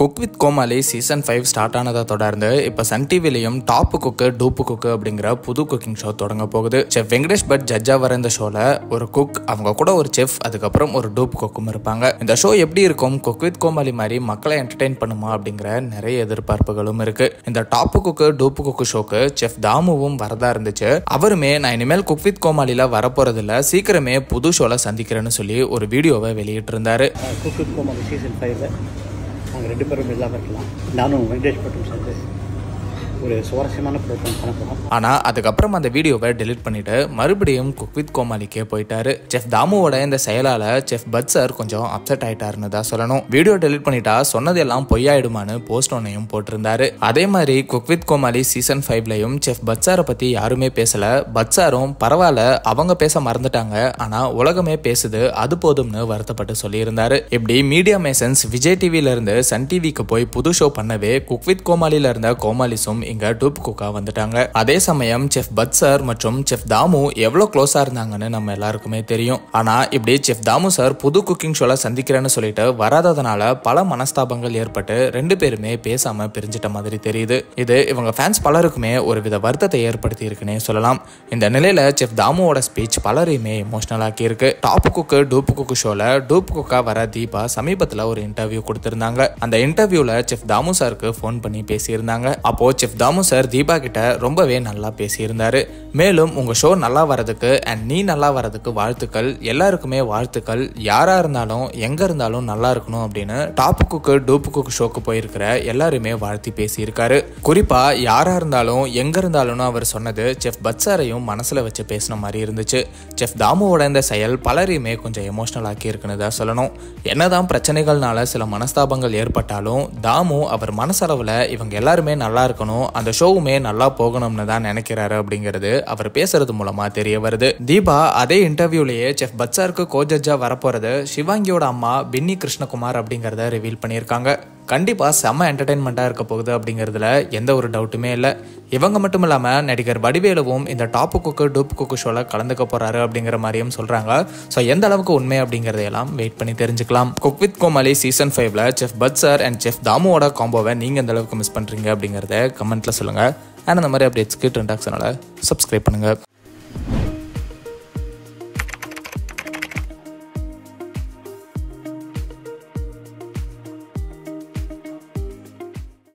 cook with Komali season five start ஆனதை தொடர்ந்து இப்போ சன் டிவிலையும் டாப்பு குக்கு டூப்பு குக்கு அப்படிங்கிற புது குக்கிங் ஷோ தொடங்க போகுது செஃப் வெங்கடேஷ் பட் ஜட்ஜா வர இந்த ஷோல ஒரு குக் அவங்க கூட ஒரு செஃப் அதுக்கப்புறம் ஒரு டூப் குக்கும் இருப்பாங்க இந்த ஷோ எப்படி இருக்கும் குக் வித் கோமாளி மாதிரி மக்களை என்டர்டெயின் பண்ணுமா அப்படிங்கிற நிறைய எதிர்பார்ப்புகளும் இருக்கு இந்த டாப்பு குக்கு டூப்பு குக்கு ஷோக்கு செஃப் தாமுவும் வரதா இருந்துச்சு அவருமே நான் இனிமேல் குக் வித் கோமாளில வரப்போறதில்ல சீக்கிரமே புது ஷோல சந்திக்கிறேன்னு சொல்லி ஒரு வீடியோவை வெளியிட்டு இருந்தாரு குக் வித் கோமாளி சீசன் ஃபைவ்ல நாங்கள் ரெண்டு பேரும் இல்லாமல் இருக்கலாம் நானும் வெங்கடேஷ் பட்டும் சேர்ந்து ஒரு சுவாரஸ்யமான ப்ரோக்ராம் பண்ண போகிறோம் ஆனா அதுக்கப்புறம் அந்த வீடியோவை டெலீட் பண்ணிட்டு மறுபடியும் குக் வித் கோமாளிக்கே போயிட்டாரு செஃப் தாமுவோட இந்த செயலால செஃப் பட் சார் கொஞ்சம் அப்செட் ஆயிட்டாருன்னு தான் சொல்லணும் வீடியோ டெலீட் பண்ணிட்டா சொன்னதெல்லாம் பொய்யாயிடுமான்னு போஸ்ட் ஒன்னையும் போட்டிருந்தாரு அதே மாதிரி குக் வித் கோமாளி சீசன் ஃபைவ்லையும் செஃப் பட் சாரை பத்தி யாருமே பேசல பட் சாரும் பரவாயில்ல அவங்க பேச மறந்துட்டாங்க ஆனா உலகமே பேசுது அது போதும்னு வருத்தப்பட்டு சொல்லியிருந்தாரு இப்படி மீடியா மேசன்ஸ் விஜய் டிவில இருந்து சன் டிவிக்கு போய் புது ஷோ பண்ணவே குக் வித் கோமாளில இருந்த கோமாளிஸும் இங்க டூப் குக்கா வந்துட்டாங்க அதே சமயம் செஃப் பட் சார் மற்றும் செஃப் தாமு எவ்வளவு க்ளோஸா இருந்தாங்கன்னு நம்ம எல்லாருக்குமே தெரியும் ஆனா இப்படி செஃப் தாமு சார் புது குக்கிங் ஷோல சந்திக்கிறேன்னு சொல்லிட்டு வராததுனால பல மனஸ்தாபங்கள் ஏற்பட்டு ரெண்டு பேருமே பேசாம பிரிஞ்சிட்ட மாதிரி தெரியுது இது இவங்க ஃபேன்ஸ் பலருக்குமே ஒரு வித வருத்தத்தை ஏற்படுத்தி இருக்குன்னே சொல்லலாம் இந்த நிலையில செஃப் தாமுவோட ஸ்பீச் பலரையுமே எமோஷனல் ஆக்கி இருக்கு டாப் குக்கு டூப் குக்கு ஷோல டூப் குக்கா வர தீபா சமீபத்துல ஒரு இன்டர்வியூ கொடுத்திருந்தாங்க அந்த இன்டர்வியூல செஃப் தாமு சாருக்கு ஃபோன் பண்ணி பேசியிருந்தாங்க அப்போ செஃப் தாமு சார் தீபா கிட்ட ரொம்பவே நல்லா பேசியிருந்தாரு மேலும் உங்க ஷோ நல்லா வரதுக்கு அண்ட் நீ நல்லா வரதுக்கு வாழ்த்துக்கள் எல்லாருக்குமே வாழ்த்துக்கள் யாரா இருந்தாலும் எங்க இருந்தாலும் நல்லா இருக்கணும் அப்படின்னு டாப் குக்கு டூப் குக்கு ஷோக்கு போயிருக்கிற எல்லாருமே வாழ்த்தி பேசியிருக்காரு குறிப்பா யாரா இருந்தாலும் எங்க இருந்தாலும்னு அவர் சொன்னது செஃப் பட் சாரையும் மனசுல வச்சு பேசின மாதிரி இருந்துச்சு செஃப் தாமுவோட இந்த செயல் பலரையுமே கொஞ்சம் எமோஷனல் ஆக்கி இருக்குன்னு தான் சொல்லணும் என்னதான் பிரச்சனைகள்னால சில மனஸ்தாபங்கள் ஏற்பட்டாலும் தாமு அவர் மனசளவுல இவங்க எல்லாருமே நல்லா இருக்கணும் அந்த ஷோவுமே நல்லா போகணும்னு தான் நினைக்கிறாரு அப்படிங்கிறது அவர் பேசுறது மூலமா தெரிய வருது தீபா அதே இன்டர்வியூலயே செஃப் பட்சாருக்கு கோ ஜட்ஜா வரப்போறது சிவாங்கியோட அம்மா பின்னி கிருஷ்ணகுமார் அப்படிங்கிறத ரிவீல் பண்ணியிருக்காங்க கண்டிப்பா செம்ம என்டர்டைன்மெண்ட்டாக இருக்க போகுது அப்படிங்கிறதுல எந்த ஒரு டவுட்டுமே இல்லை இவங்க மட்டும் இல்லாமல் நடிகர் வடிவேலுவும் இந்த டாப்பு குக்கு டூப் குக்கு ஷோவில் கலந்துக்க போறாரு அப்படிங்கிற மாதிரியும் சொல்றாங்க ஸோ எந்த அளவுக்கு உண்மை அப்படிங்கிறதையெல்லாம் வெயிட் பண்ணி தெரிஞ்சுக்கலாம் குக் வித் கோமாளி சீசன் ஃபைவ்ல chef Bhat sir and chef தாமுவோட காம்போவை நீங்கள் எந்த அளவுக்கு மிஸ் பண்ணுறீங்க அப்படிங்கிறத கமெண்ட்ல சொல்லுங்க அண்ட் அந்த மாதிரி அப்டேட்ஸ்க்கு ட்ரெண்டாக்ஸனால சப்ஸ்கிரைப் பண்ணுங்க